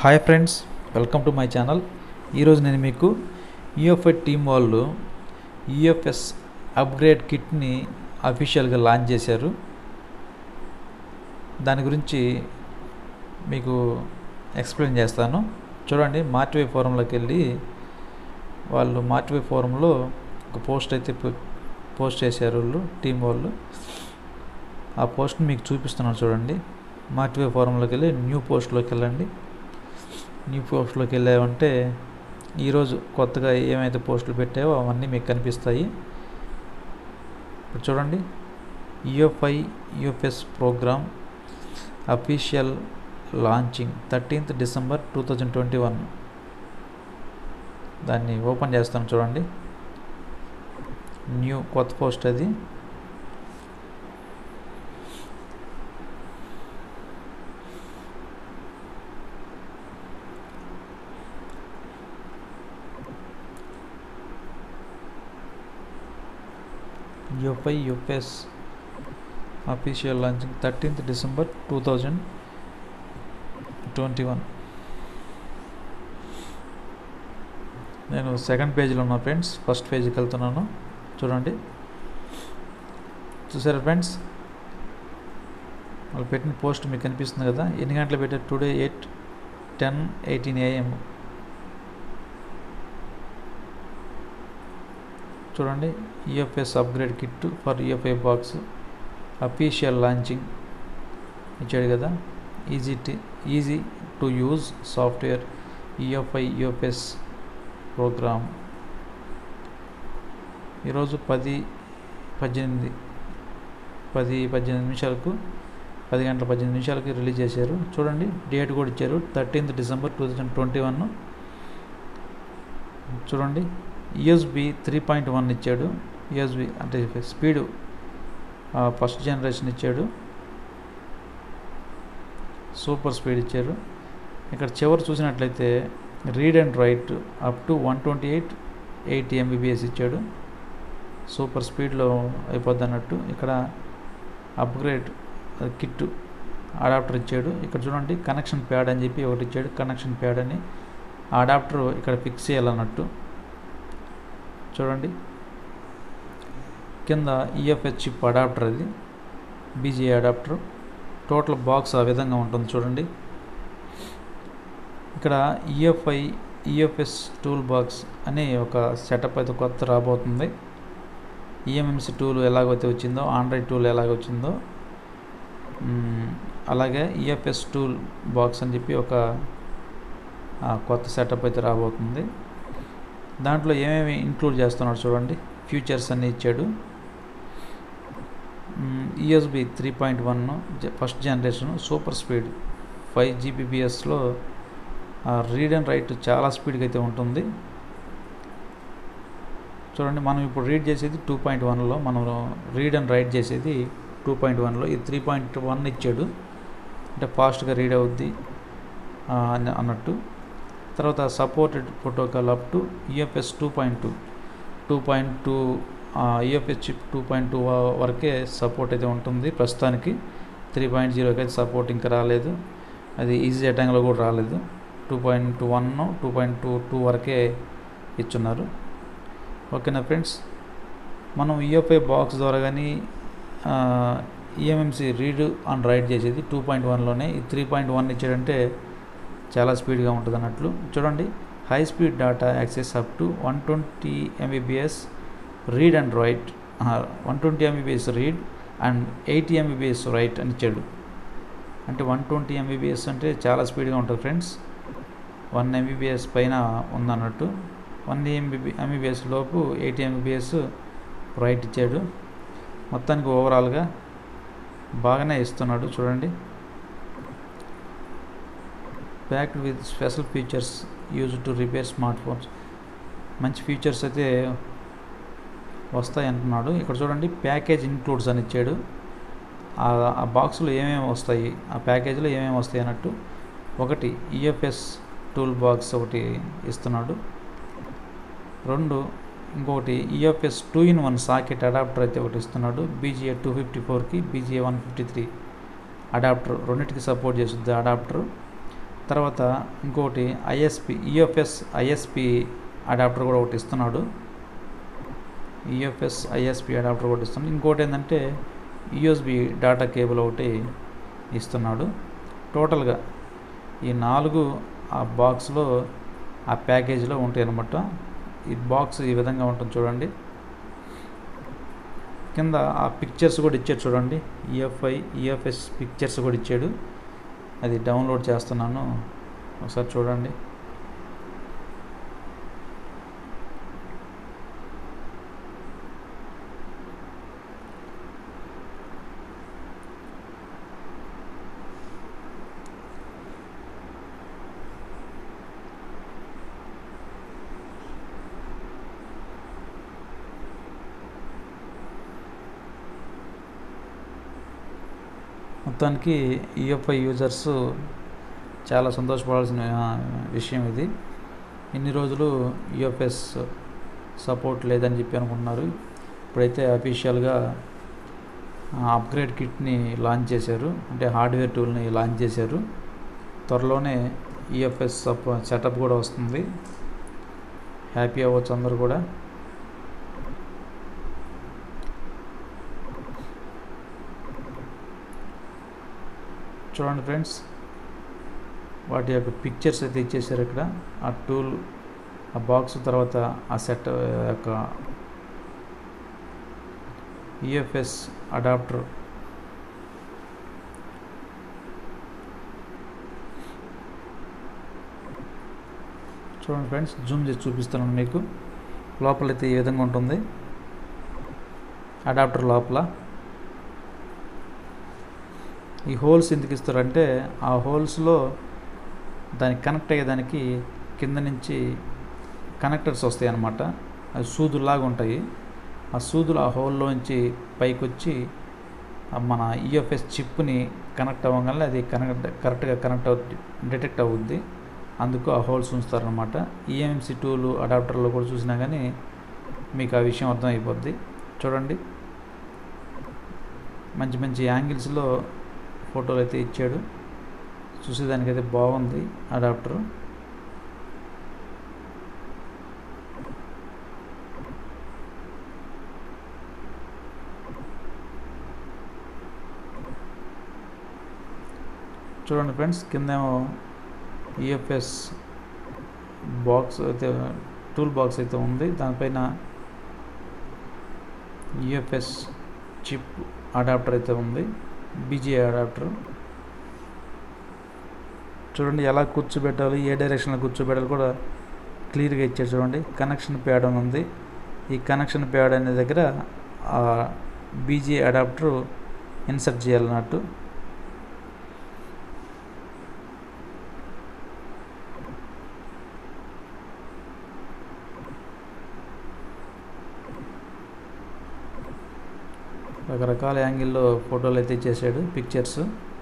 hi friends welcome to my channel ఈరోజు నేను మీకు యూఎఫ్ఐ టీమ్ వాళ్ళు యూఎఫ్ఎస్ అప్గ్రేడ్ కిట్ని అఫీషియల్గా లాంచ్ చేశారు దాని గురించి మీకు ఎక్స్ప్లెయిన్ చేస్తాను చూడండి మార్టివే ఫోరంలోకి వెళ్ళి వాళ్ళు మార్టివే ఫోరంలో ఒక పోస్ట్ అయితే పో- పోస్ట్ చేశారు వాళ్ళు టీం వాళ్ళు ఆ పోస్ట్ని మీకు చూపిస్తున్నాను చూడండి మార్టివే ఫోరంలోకి వెళ్ళి న్యూ పోస్ట్లోకి వెళ్ళండి న్యూ పోస్ట్లోకి వెళ్ళామంటే ఈరోజు కొత్తగా ఏమైతే పోస్టులు పెట్టావో అవన్నీ మీకు కనిపిస్తాయి ఇప్పుడు చూడండి UFI UFS program official launching thirteenth December two thousand twenty one దాన్ని ఓపెన్ చేస్తాను చూడండి న్యూ కొత్త పోస్ట్ అది UFI UFS official launching thirteenth December two thousand twenty one నేను సెకండ్ పేజీలో ఉన్నా ఫ్రెండ్స్ ఫస్ట్ పేజీకి వెళ్తున్నాను చూడండి చూసారా ఫ్రెండ్స్ వాళ్ళు పెట్టిన పోస్ట్ మీకు కనిపిస్తుంది కదా ఎన్ని గంటలు పెట్టారు today eight ten eighteen AM చూడండి EFS upgrade kit for EFI box official launching ఇచ్చాడు కదా easy to easy to use software EFI UFS program ఈరోజు పది పద్దెనిమిది పది పద్దెనిమిది నిమిషాలకు పది గంటల పద్దెనిమిది నిమిషాలకి రిలీజ్ చేశారు చూడండి డేట్ కూడా ఇచ్చారు thirteenth December two thousand twenty one చూడండి యూఎస్బి త్రీ పాయింట్ వన్ ఇచ్చాడు యూఎస్బి అంటే స్పీడు ఫస్ట్ జనరేషన్ ఇచ్చాడు సూపర్ స్పీడ్ ఇచ్చారు ఇక్కడ చివరి చూసినట్లయితే read and write up to one twenty eight eighty MBBS ఇచ్చాడు సూపర్ స్పీడ్లో అయిపోద్ది అన్నట్టు ఇక్కడ అప్గ్రేడ్ కిట్ అడాప్టర్ ఇచ్చాడు ఇక్కడ చూడండి కనెక్షన్ ప్యాడ్ అని చెప్పి ఒకటి ఇచ్చాడు కనెక్షన్ ప్యాడ్ అని ఆ అడాప్టర్ ఇక్కడ ఫిక్స్ చేయాలన్నట్టు చూడండి కింద ఈఎఫ్హెచ్ చిప్ అడాప్టర్ అది బీజీఏ అడాప్టర్ టోటల్ బాక్స్ ఆ విధంగా ఉంటుంది చూడండి ఇక్కడ ఈఎఫ్ఐ ఈఎఫ్ఎస్ టూల్ బాక్స్ అనే ఒక సెటప్ అయితే కొత్త రాబోతుంది ఈఎంఎంసి టూల్ ఎలాగైతే వచ్చిందో ఆండ్రాయిడ్ టూల్ ఎలాగ వచ్చిందో మ్, అలాగే ఈఎఫ్ఎస్ టూల్ బాక్స్ అని చెప్పి ఒక ఆ, కొత్త సెటప్ అయితే రాబోతుంది దాంట్లో ఏమేమి ఇంక్లూడ్ చేస్తున్నాడు చూడండి ఫ్యూచర్స్ అన్ని ఇచ్చాడు ESB three point one first generation super speed five జీబీబీఎస్లో రీడ్ అండ్ రైట్ చాలా స్పీడ్గా అయితే ఉంటుంది చూడండి మనం ఇప్పుడు రీడ్ చేసేది టూ పాయింట్ వన్లో మనం రీడ్ అండ్ రైట్ చేసేది టూ పాయింట్ వన్లో ఇది త్రీ పాయింట్ వన్ ఇచ్చాడు అంటే ఫాస్ట్గా రీడ్ అవుద్ది ఆ, అన్న- అన్నట్టు తర్వాత supported protocol up to EFS two point two two point two EFS chip two point two వరకే సపోర్ట్ అయితే ఉంటుంది ప్రస్తుతానికి త్రీ పాయింట్ జీరోకి అయితే సపోర్ట్ ఇంకా రాలేదు అది ఈజీ అటాంగ్లో కూడా రాలేదు two point one two point two two వరకే ఇచ్చున్నారు ఓకేనా ఫ్రెండ్స్ మనం ఈఎఫ్ఐ బాక్స్ ద్వారా కానీ ఈఎంఎంసి రీడ్ అండ్ రైట్ చేసేది టూ పాయింట్ వన్లోనే ఈ త్రీ పాయింట్ వన్ ఇచ్చాడంటే చాలా స్పీడ్గా ఉంటుంది అన్నట్లు చూడండి high speed data access up to one twenty MBBS read and write one twenty MBBS read and eighty MBBS write అని ఇచ్చాడు అంటే వన్ ట్వంటీ ఎంబీబీఎస్ అంటే చాలా స్పీడ్గా ఉంటుంది ఫ్రెండ్స్ వన్ ఎంబీబీఎస్ పైన ఉందన్నట్టు వన్ ఎంబీబీ ఎంబీబీఎస్ లోపు ఎయిటీ ఎంబీబీఎస్ రైట్ ఇచ్చాడు మొత్తానికి ఓవరాల్గా బాగానే ఇస్తున్నాడు చూడండి packed with special features use to repair smartphones మంచి ఫీచర్స్ అయితే వస్తాయి అంటున్నాడు ఇక్కడ చూడండి ప్యాకేజ్ ఇన్క్లూడ్స్ అని ఇచ్చాడు ఆ ఆ బాక్స్లో ఏమేమి వస్తాయి ఆ ప్యాకేజీలో ఏమేమి వస్తాయి అన్నట్టు ఒకటి ఈఎఫ్ఎస్ టూల్ బాక్స్ ఒకటి ఇస్తున్నాడు రెండు ఇంకొకటి EFS two in one socket adapter అయితే ఒకటి ఇస్తున్నాడు బీజీఏ టూ ఫిఫ్టీ ఫోర్కి BGA one fifty three adapter రెండింటికి సపోర్ట్ చేస్తుంది అడాప్టర్ తర్వాత ఇంకోటి ఐఎస్పి ఈఎఫ్ఎస్ ఐఎస్పి అడాప్టర్ కూడా ఒకటి ఇస్తున్నాడు ఈఎఫ్ఎస్ ఐఎస్పి అడాప్టర్ ఒకటి ఇస్తున్నాడు ఇంకోటి ఏంటంటే యూఎస్బి డేటా కేబుల్ ఒకటి ఇస్తున్నాడు టోటల్గా ఈ నాలుగు ఆ బాక్స్లో ఆ ప్యాకేజీలో ఉంటాయి అన్నమాట ఈ బాక్స్ ఈ విధంగా ఉంటుంది చూడండి కింద ఆ పిక్చర్స్ కూడా ఇచ్చాడు చూడండి ఈఎఫ్ఐ ఈఎఫ్ఎస్ పిక్చర్స్ కూడా ఇచ్చాడు అది డౌన్లోడ్ చేస్తున్నాను ఒకసారి చూడండి మొత్తానికి ఈఎఫ్ఐ యూజర్స్ చాలా సంతోషపడాల్సిన ఆ, విషయం ఇది ఇన్ని రోజులు యూఎఫ్ఎస్ సపోర్ట్ లేదని చెప్పి అనుకుంటున్నారు ఇప్పుడైతే అఫీషియల్గా అప్గ్రేడ్ కిట్ని లాంచ్ చేశారు అంటే హార్డ్వేర్ టూల్ని లాంచ్ చేశారు త్వరలోనే ఈఎఫ్ఎస్ సప్ సెటప్ కూడా వస్తుంది హ్యాపీ అవ్వచ్చు అందరూ కూడా చూడండి ఫ్రెండ్స్ వాటి యొక్క పిక్చర్స్ అయితే ఇచ్చేసారు ఇక్కడ ఆ టూల్ ఆ బాక్స్ తర్వాత ఆ సెట్ యొక్క ఈఎఫ్ఎస్ అడాప్టర్ చూడండి ఫ్రెండ్స్ జూమ్ చేసి చూపిస్తున్నాను మీకు లోపలైతే ఈ విధంగా ఉంటుంది అడాప్టర్ లోపల ఈ హోల్స్ ఎందుకు ఇస్తారంటే ఆ హోల్స్లో దానికి కనెక్ట్ అయ్యేదానికి కింద నుంచి కనెక్టర్స్ వస్తాయి అన్నమాట అవి సూదులాగా ఉంటాయి ఆ సూదులు ఆ హోల్లోంచి పైకి వచ్చి ఆ మన ఈఎఫ్ఎస్ చిప్ని కనెక్ట్ అవ్వగానే అది కనెక్ట్ కరెక్ట్గా కనెక్ట్ అవు డిటెక్ట్ అవుద్ది అందుకు ఆ హోల్స్ ఉంచుతారనమాట ఈఎంసి టూలు అడాప్టర్లో కూడా చూసినా కానీ మీకు ఆ విషయం అర్థం అయిపోద్ది చూడండి మంచి మంచి యాంగిల్స్లో ఫోటోలు అయితే ఇచ్చాడు చూసేదానికైతే బాగుంది అడాప్టర్ చూడండి ఫ్రెండ్స్ కిందేమో ఈఎఫ్ఎస్ బాక్స్ అయితే టూల్ బాక్స్ అయితే ఉంది దానిపైన ఈఎఫ్ఎస్ చిప్ అడాప్టర్ అయితే ఉంది బీజీ అడాప్టర్ చూడండి ఎలా కూర్చోబెట్టాలి ఏ డైరెక్షన్లో కూర్చోబెట్టాలి కూడా క్లియర్గా ఇచ్చారు చూడండి కనెక్షన్ ప్యాడ్ అని ఉంది ఈ కనెక్షన్ ప్యాడ్ అనే దగ్గర ఆ బీజీ అడాప్టర్ ఇన్సర్ట్ చేయాలన్నట్టు రకరకాల యాంగిల్లో ఫోటోలు అయితే ఇచ్చేసాడు పిక్చర్స్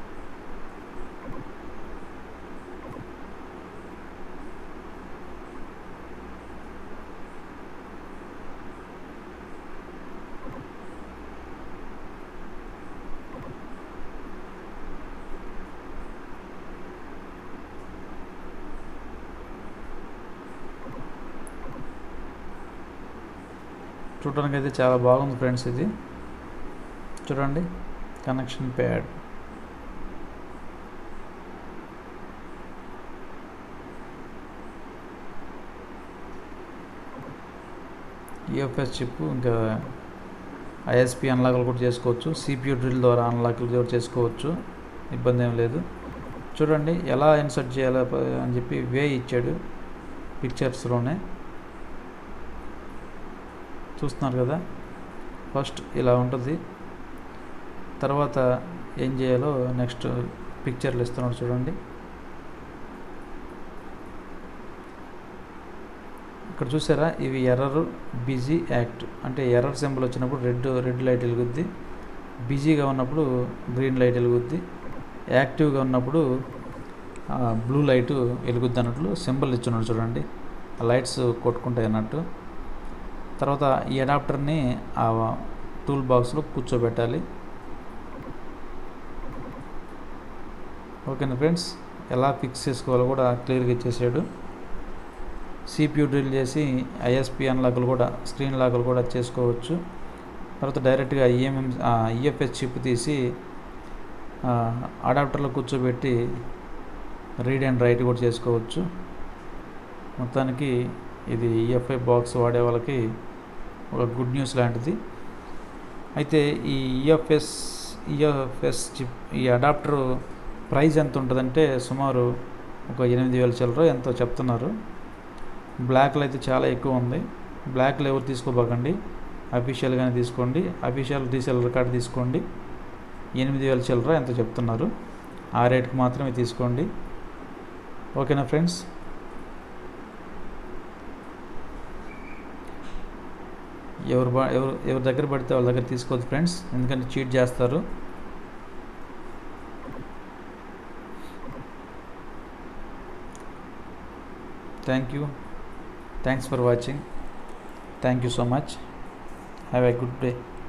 చూడడానికి అయితే చాలా బాగుంది ఫ్రెండ్స్ ఇది చూడండి కనెక్షన్ ప్యాడ్ ఈఎఫ్ఎస్ చిప్ ఇంకా ఐఎస్పి అన్లాక్లు కూడా చేసుకోవచ్చు సిపియూ డ్రిల్ ద్వారా అన్లాక్లు కూడా చేసుకోవచ్చు ఇబ్బంది ఏం లేదు చూడండి ఎలా ఇన్సర్ట్ చేయాలో ప- అని చెప్పి వే ఇచ్చాడు పిక్చర్స్లోనే చూస్తున్నారు కదా ఫస్ట్ ఇలా ఉంటుంది తర్వాత ఏం చేయాలో నెక్స్ట్ పిక్చర్లు ఇస్తున్నాడు చూడండి ఇక్కడ చూసారా ఇవి ఎర్రర్ బిజీ యాక్ట్ అంటే ఎర్రర్ సింబల్ వచ్చినప్పుడు రెడ్ రెడ్ లైట్ వెలుగుద్ది బిజీగా ఉన్నప్పుడు గ్రీన్ లైట్ వెలుగుద్ది యాక్టివ్గా ఉన్నప్పుడు బ్లూ లైట్ వెలుగుద్ది అన్నట్లు సింబల్ ఇచ్చున్నాడు చూడండి ఆ లైట్స్ కొట్టుకుంటాయి అన్నట్టు తర్వాత ఈ అడాప్టర్ని ఆ టూల్ బాక్స్లో కూర్చోబెట్టాలి ఓకేనా ఫ్రెండ్స్ ఎలా ఫిక్స్ చేసుకోవాలో కూడా క్లియర్గా ఇచ్చేసాడు సిపియూ డ్రిల్ చేసి ఐఎస్పిఎన్ లాగులు కూడా స్క్రీన్ లాగులు కూడా చేసుకోవచ్చు తర్వాత డైరెక్ట్గా ఈఎంఎం ఈఎఫ్ఎస్ చిప్ తీసి అడాప్టర్లో కూర్చోబెట్టి రీడ్ అండ్ రైట్ కూడా చేసుకోవచ్చు మొత్తానికి ఇది ఈఎఫ్ఐ బాక్స్ వాడే వాళ్ళకి ఒక గుడ్ న్యూస్ లాంటిది అయితే ఈ ఈఎఫ్ఎస్ ఈఎఫ్ఎస్ చిప్ ఈ అడాప్టర్ ప్రైస్ ఎంత ఉంటుందంటే సుమారు ఒక ఎనిమిది వేల చిల్లర ఎంతో చెప్తున్నారు బ్లాక్లో అయితే చాలా ఎక్కువ ఉంది బ్లాక్లో ఎవరు తీసుకోబోకండి అఫీషియల్గానే తీసుకోండి అఫీషియల్ రీసెలర్ కార్డు తీసుకోండి ఎనిమిది వేల చిల్లర ఎంత చెప్తున్నారు ఆ రేట్కి మాత్రమే తీసుకోండి ఓకేనా ఫ్రెండ్స్ ఎవరు బా ఎవరు ఎవరి దగ్గర పడితే వాళ్ళ దగ్గర తీసుకోవద్దు ఫ్రెండ్స్ ఎందుకంటే చీట్ చేస్తారు thank you thanks for watching thank you so much have a good day